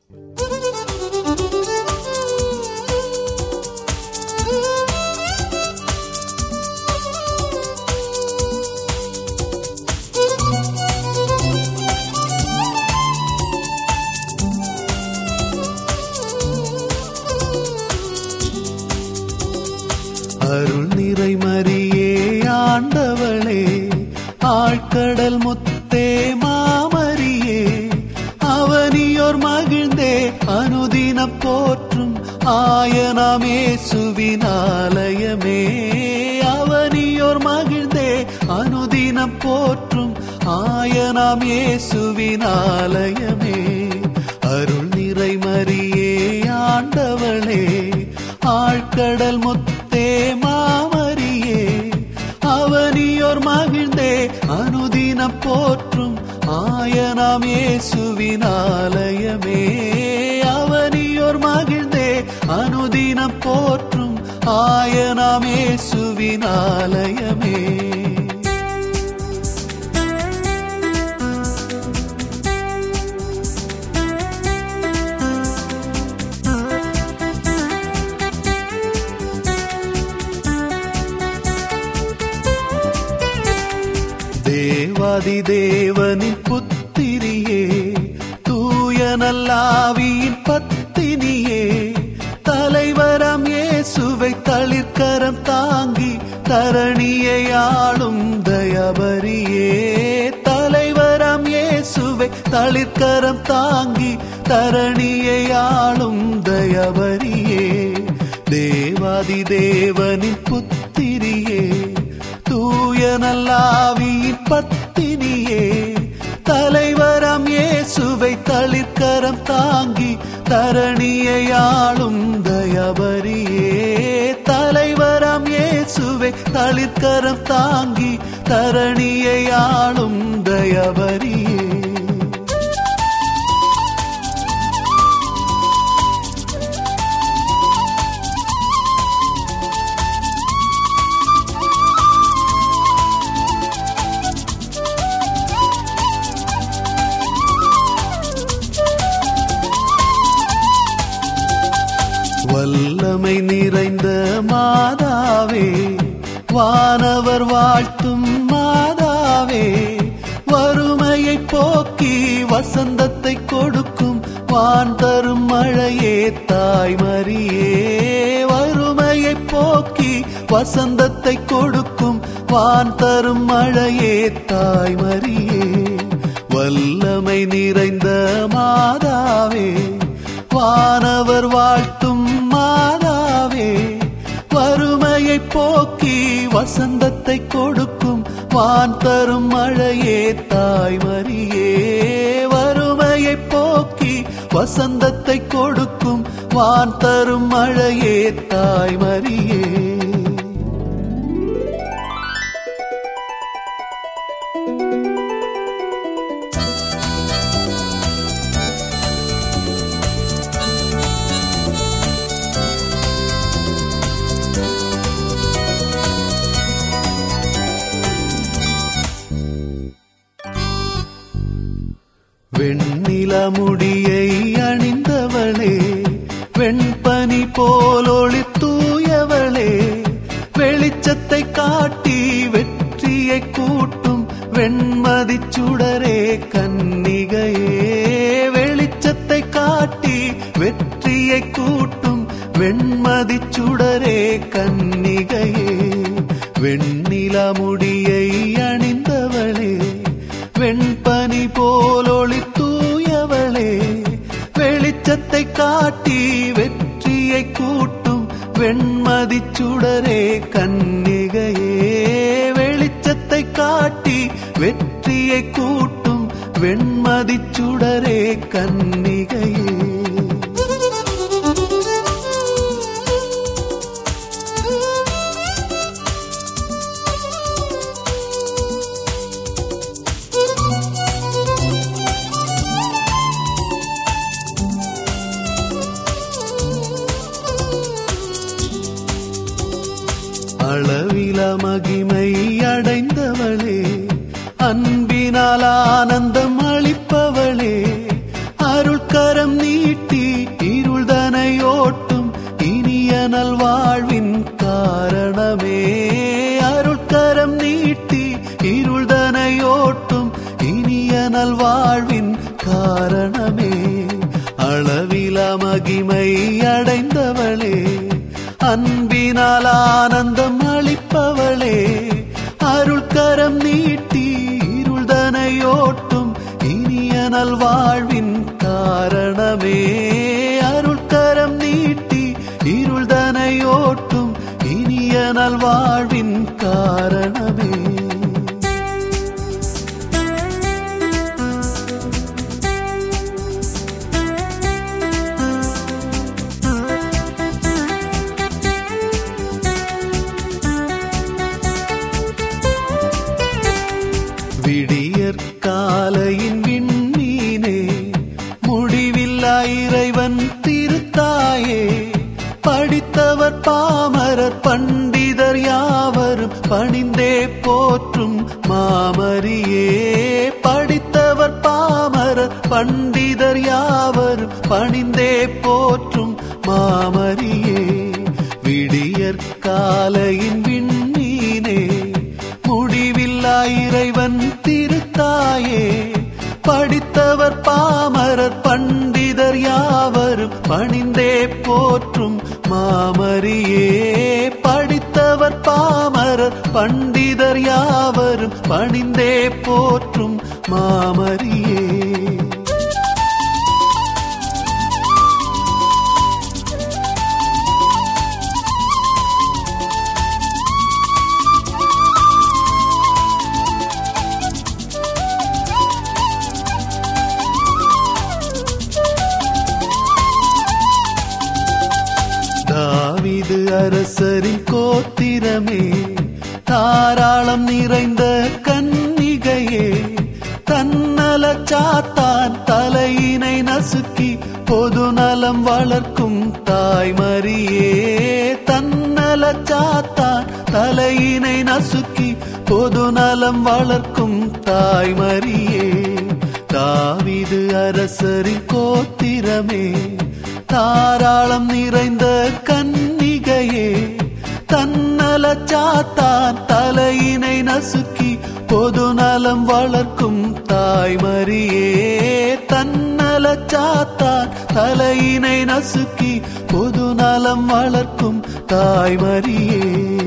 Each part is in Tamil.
அருள் நிறை மரியே ஆண்டவளே ஆழ்கடல் முத்தே மாமரியே அவனியோர் மகிழ்ந்தே அனுதின போற்றும் ஆயனாமே சுவினாலயமே அவனியோர் மகிழ்ந்தே அனுதின போற்றும் ஆயனாமே சுவினாலயமே அருள் நிறை மரியே ஆண்டவளே ஆழ்கடல் முத்தே மாமரியே அவனியோர் மகிழ்ந்தே அனுதின போற்றும் ஆயனாம் இயேசுவினாலயமே அவனியோர் மகிழ்ந்தே அனுதின போற்றும் ஆயனாம் இயேசுவினாலயமே தேவாதி தேவனின் புத்திரியே தூய நல்லாவியின் பத்தினியே தலைவரம் இயேசுவை தளிர்கரம் தாங்கி தரணியை ஆளும் தயபரியே தலைவரம் இயேசுவை தளிர்கரம் தாங்கி தரணியை ஆளும் தயபரியே தேவாதி தேவனின் புத்திரியே தூய நல்லாவியின் பத்தினியே தலைவரம் இயேசுவை தளிர்கரம் தாங்கி தரணியை ஆளும் தயபரியே தலைவரம் இயேசுவை தளிர்கரம் தாங்கி தரணியை ஆளும் தயபரியே வல்லமை நிறைந்த மாதாவே வானவர் வாழ்த்தும் மாதாவே வறுமையை போக்கி வசந்தத்தை கொடுக்கும் வான் தரும் மழையே தாய்மரியே வறுமையை போக்கி வசந்தத்தை கொடுக்கும் வான் தரும் மழையே தாய்மரியே வல்லமை நிறைந்த மாதாவே வானவர் வாழ்த்தும் மாதாவே வறுமையை போக்கி வசந்தத்தை கொடுக்கும் வான் தரும் மழையே தாய்மரியே வறுமையை போக்கி வசந்தத்தை கொடுக்கும் வான் தரும் மழையே தாய்மரியே வெண்ணில முடியை அணிந்தவளே வெண்பனி போலொளி தூயவளே வெளிச்சத்தை காட்டி வெற்றியை கூட்டும் வெண்மதி சுடரே கன்னிகையே வெளிச்சத்தை காட்டி வெற்றியை கூட்டும் வெண்மதி சுடரே கன்னிகையே வெண்ணில முடியை அணிந்தவளே வெண்பனி போலொளி தூயவளே வெளிச்சத்தை காட்டி வெற்றியை கூட்டும் வெண்மதி சுடரே கன்னிகையே வெளிச்சத்தை காட்டி வெற்றியை கூட்டும் வெண்மதி சுடரே கன்னிகையே அளவில மகிமை அடைந்தவளே அன்பினால் ஆனந்தம் அளிப்பவளே அருள்கரம் நீட்டி நல்வாழ்வின் காரணமே அளவில மகிமை அடைந்தவளே அன்பினால் ஆனந்தம் அளிப்பவளே அருள்கரம் நீட்டி இருள்தனையோட்டும் இனிய நல்வாழ்வின் காரணமே அருள்கரம் நீட்டி இருள்தனையோட்டும் இனிய நல்வாழ்வின் காரணமே விடியற் காலையின் விண்மீனே முடிவில்லா இறைவன் திருத்தாயே படித்தவர் பாமரர் பண்டிதர் யாவரும் பணிந்தே போற்றும் மாமரியே படித்தவர் பாமரர் பண்டிதர் யாவரும் பணிந்தே போற்றும் மாமரியே விடியற் காலையின் விண்மீனே முடிவில்லா இறைவன் திருத்தாயே படித்தவர் பாமரர் பண்டிதர் யாவரும் பணிந்தே போற்றும் மாமரியே படித்தவர் பாமரர் பண்டிதர் யாவரும் பணிந்தே போற்றும் மாமரியே தாவிது அரசரின் கோத்திரமே தாராளம் நிறைந்த கன்னிகையே தன்னல சாத்தான் தலையினை நசுக்கி பொது நலம் வளர்க்கும் தாய்மரியே தன்னல சாத்தான் தலையினை நசுக்கி பொது நலம் வளர்க்கும் தாய்மரியே தாவிது அரசரின் கோத்திரமே தாராளம் நிறைந்த கன்னிகையே தன்னல சாத்தான் தலையினை நசுக்கி பொது நலம் வளர்க்கும் தாய்மரியே தன்னல சாத்தான் தலையினை நசுக்கி பொது நலம் வளர்க்கும் தாய்மரியே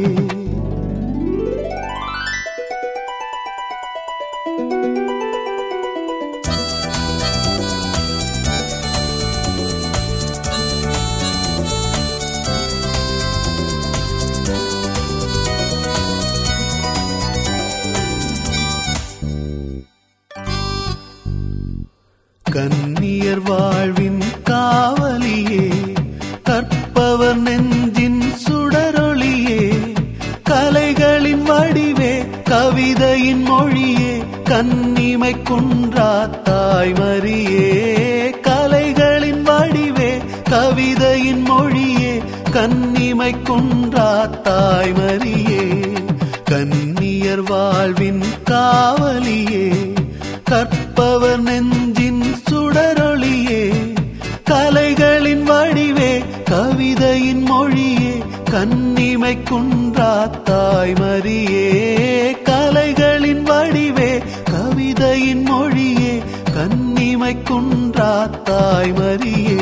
கன்னியர் வாழ்வின் காவலியே கற்பவர் நெஞ்சின் சுடரொளியே கலைகளின் வடிவே கவிதையின் மொழியே கன்னிமை குன்றா தாய்மரியே கலைகளின் வடிவே கவிதையின் மொழியே கன்னிமை குன்றா தாய்மரியே கன்னியர் வாழ்வின் காவலியே கற்பவர் நெஞ்சின் சுடரொளியே கலைகளின் வடிவே கவிதையின் மொழியே கன்னிமை குன்றா தாய்மரியே கலைகளின் வடிவே கவிதையின் மொழியே கன்னிமை குன்றா தாய்மரியே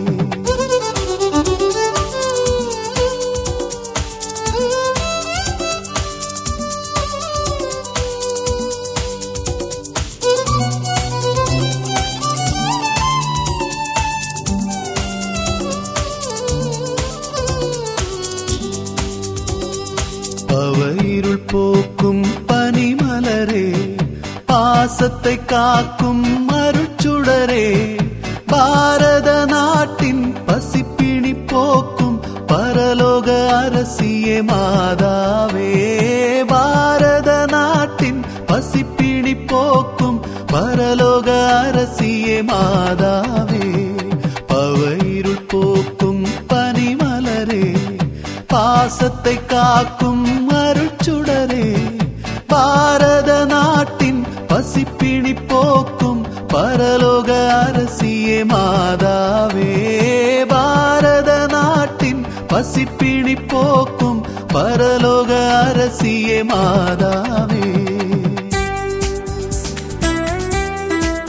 பவையிருள் போக்கும் பனிமலரே பாசத்தை காக்கும் மறுச்சுடரே பாரத நாட்டின் பசிப்பிணி போக்கும் பரலோக அரசியே மாதாவே பாரத நாட்டின் பசிப்பிணி போக்கும் பரலோக அரசியே மாதாவே பவையிருள் போக்கும் பனிமலரே பாசத்தை காக்கும் அருட்சுடரே பாரத நாட்டின் பசிப்பிணி போக்கும் பரலோக அரசியே மாதாவே பாரத நாட்டின் பசிப்பிணி போக்கும் பரலோக அரசியே மாதாவே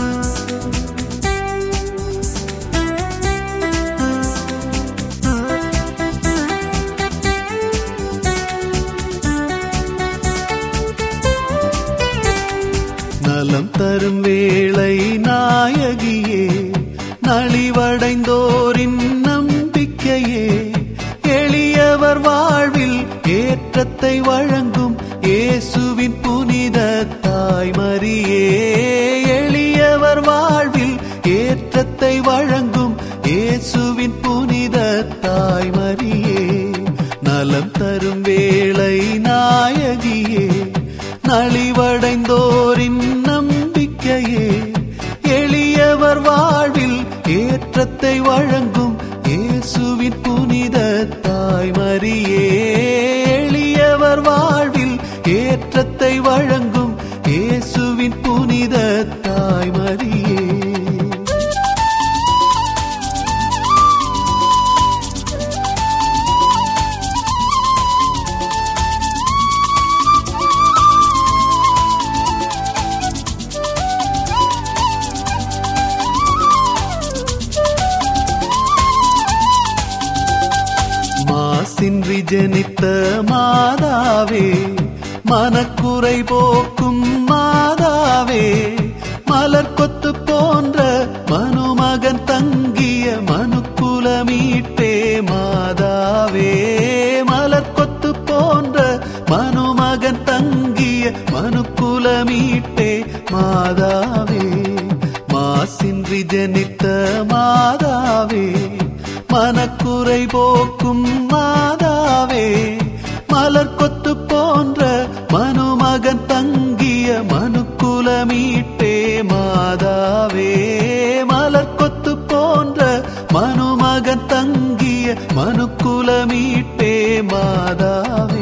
ஏற்றத்தை வழங்கும் இயேசுவின் புனித தாய்மரியே எளியவர் வாழ்வில் ஏற்றத்தை வழங்கும் இயேசுவின் புனித தாய்மரியே மாசின்றி ஜனித்த மாதாவே மனக்குறை போக்கும் மாதாவே மலர் கொத்து போன்ற மனுமகன் தங்கிய மனுக்குல மீட்டே மாதாவே மலர் கொத்து போன்ற மனுமகன் தங்கிய மனுக்குல மீட்டே மாதாவே மாசின்றி ஜனித்த மாதாவே மனக்குறை போக்கும் மாதாவே மலர் கொத்து போன்ற மனுமகன் தங்கிய மனுக்குல மீட்டே மாதாவே மலர் கொத்து போன்ற மனுமகன் தங்கிய மனுக்குல மீட்டே மாதாவே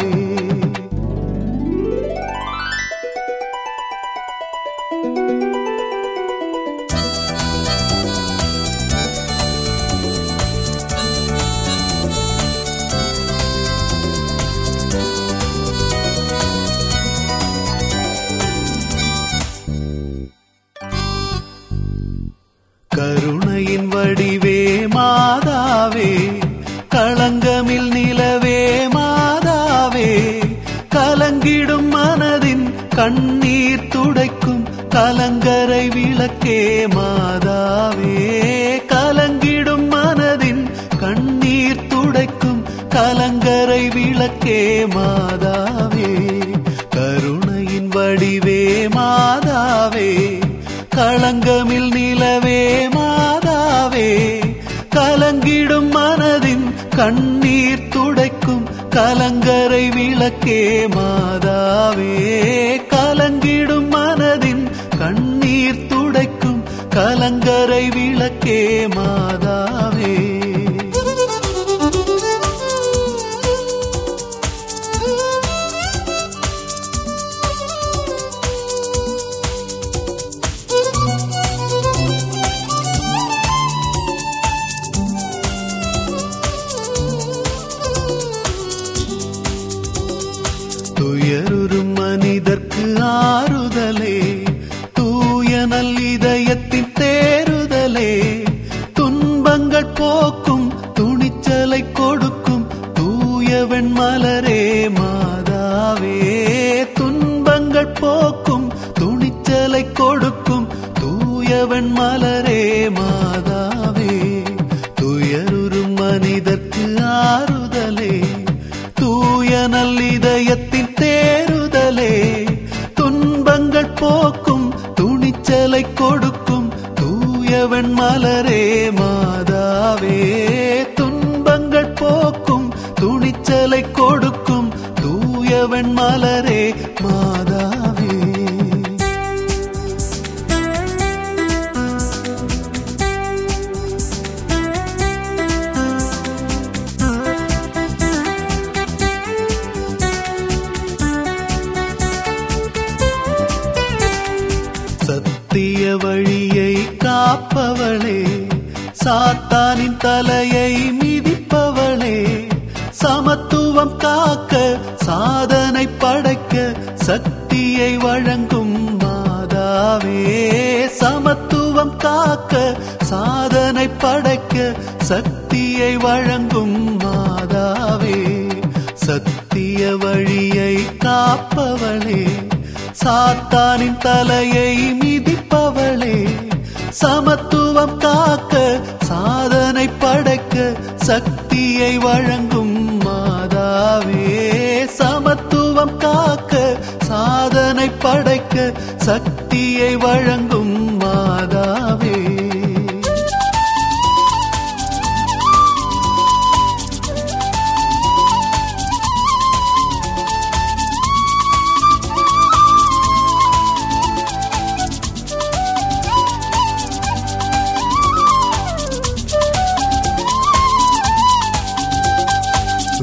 கருணையின் வடிவே மாதாவே களங்கமில் நிலவே மாதாவே கலங்கிடும் மனதின் கண்ணீர் துடைக்கும் கலங்கரை விளக்கே மாதாவே கலங்கிடும் மனதின் கண்ணீர் துடைக்கும் கலங்கரை விளக்கே மாதாவே கருணையின் வடிவே மாதாவே களங்கமில் நிலவே மாதாவே கலங்கிடும் மனதின் கண்ணீர் துடைக்கும் கலங்கரை விளக்கே மாதாவே கலங்கிடும் மனதின் கண்ணீர் துடைக்கும் கலங்கரை விளக்கே மாதாவே துயருறும் மனிதர்க்கு ஆறுதலே தூய நல்லிதயத்தின் தேறுதலே துன்பங்கள் போக்கும் துணிச்சலை கொடுக்கும் தூயவன் மலரே மாதாவே துன்பங்கள் போக்கும் துணிச்சலை கொடுக்கும் தூயவன் மலரே மாதாவே துயருறும் மனிதர்க்கு ஆறுதலே தூய நல்லிதயத்தின் தேறுதலே துன்பங்கள் போக்கும் துணிச்சலை கொடுக்கும் தூயவன் மலரே மாதாவே துன்பங்கள் போக்கும் துணிச்சலை கொடுக்கும் தூயவன் மலரே மாதாவே சத்திய வழியை காப்பவளே சாத்தானின் தலையை மிதிப்பவளே சமத்துவம் காக்க சாதனை படைக்க சக்தியை வழங்கும் மாதாவே சமத்துவம் காக்க சாதனை படைக்க சக்தியை வழங்கும் மாதாவே சத்திய வழியை காப்பவளே சாத்தானின் தலையை மிதிப்பவளே சமத்துவம் காக்க சாதனை படைக்க சக்தியை வழங்கும் மாதாவே சமத்துவம் காக்க சாதனை படைக்க சக்தியை வழங்கும் மாதாவே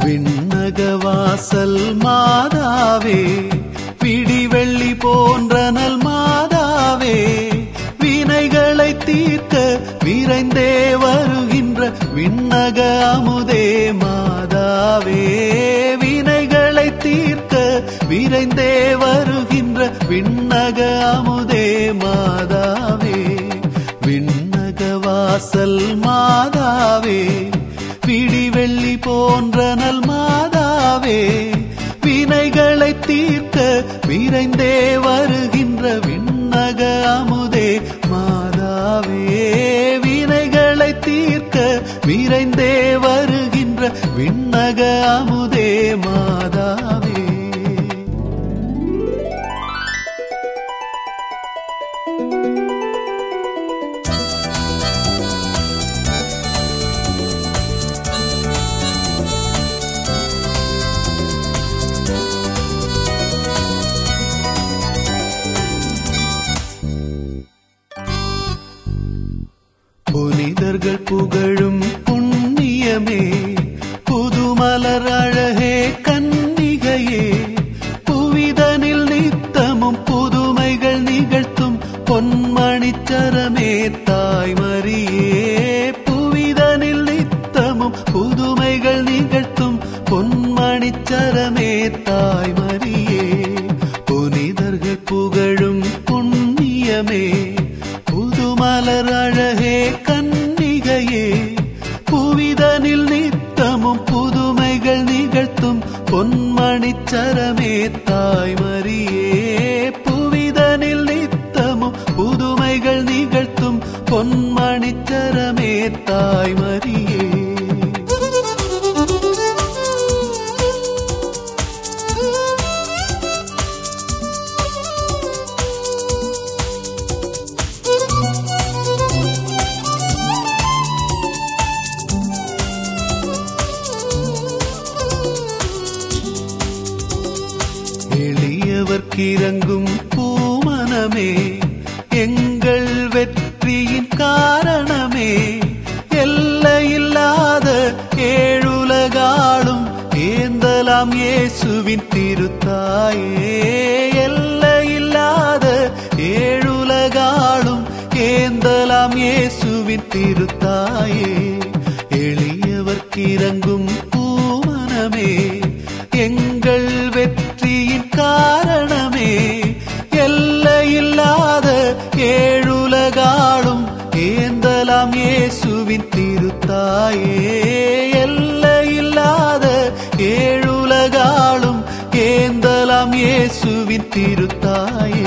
விண்ணக வாசல் மாதாவே பிடிவெள்ளி போன்ற நல் மாதாவே வினைகளை தீர்க்க விரைந்தே வருகின்ற விண்ணக அமுதே மாதாவே வினைகளை தீர்க்க விரைந்தே வருகின்ற விண்ணக அமுதே மாதாவே விண்ணக வாசல் மாதாவே பிடிவெள்ளி போன்ற நல் மாதாவே வினைகளை தீர்க்க விரைந்தே வருகின்ற விண்ணக அமுதே மாதாவே வினைகளை தீர்க்க விரைந்தே வருகின்ற விண்ணக அமுதே மாதாவே புனிதர்கள் புகழும் புண்ணியமே புதுமலர் அழகே கன்னிகையே புவிதனில் நித்தமும் புதுமைகள் நிகழ்த்தும் பொன்மணிச்சரமே தாய்மரியே புவிதனில் நித்தமும் புதுமைகள் நிகழ்த்தும் பொன்மணிச்சரமே தாய்மரியே புனிதர்கள் புகழும் புண்ணியமே புதுமலர் அழகே கன்னிகையே புவிதனில் நித்தமும் புதுமைகள் நிகழ்த்தும் பொன்மணிச்சரமே தாய்மரியே புவிதனில் நித்தமும் புதுமைகள் நிகழ்த்தும் பொன்மணிச்சரமே தாய்மரியே எளியவர்க்கிறங்கும் பூமனமே எங்கள் வெற்றியின் காரணமே எல்லையில்லாத ஏழுலகாலும் ஏந்தலாம் இயேசுவின் திருத்தாயே எல்லையில்லாத ஏழுலகாலும் ஏந்தலாம் இயேசுவின் திருத்தாயே எளியவர்க்கிறங்கும் பூமனமே எங்கள் வெற்றியின் காரணமே எல்லையில்லாத ஏழுலகாலும் ஏந்தலாம் இயேசுவின் திருத்தாயே எல்லையில்லாத ஏழுலகாலும் ஏந்தலாம் இயேசுவின் திருத்தாயே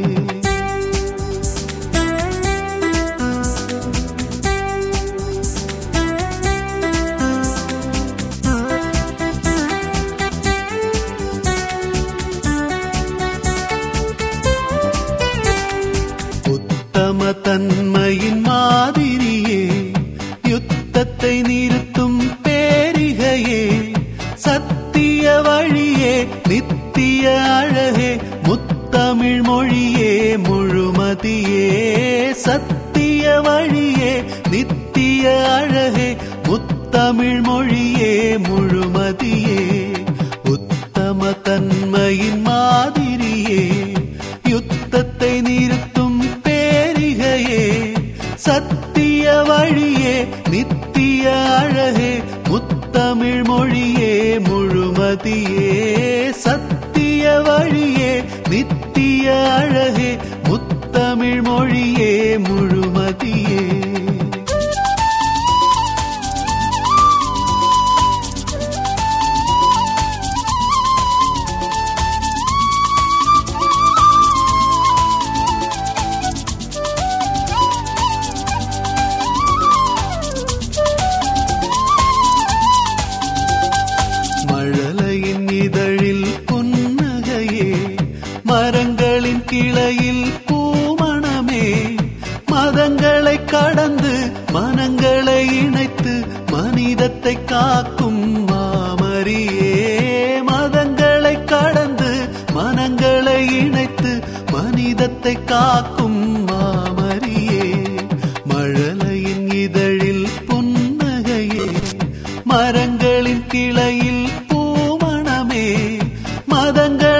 உத்தம தன்மையின் மாதிரியே யுத்தத்தை நிறுத்தும் பேரிகையே சத்திய வழியே நித்திய அழகே முத்தமிழ் மொழியே முழுமதியே சத்திய வழியே நித்திய அழகே முத்தமிழ் மொழியே முழுமதியே உத்தம தன்மையின் மாதிரியே யுத்தத்தை நிறுத்தும் பேரிகையே சத்திய வழியே நித்திய அழகே முத்தமிழ் மொழியே முழுமதியே சத்திய வழியே நித்திய அழகே முத்தமிழ் மொழியே முழுமதியே மழலையின் இதழில் புன்னகையே மரங்களின் கிளையில் பூமணமே மதங்களை கடந்து மனங்களை இணைத்து மனிதத்தை காக்கும் மாமரியே மதங்களை கடந்து மனங்களை இணைத்து மனிதத்தை காக்கும் மாமரியே மழலையின் இதழில் புன்னகையே மரங்களின் கிளையில் மதங்கள்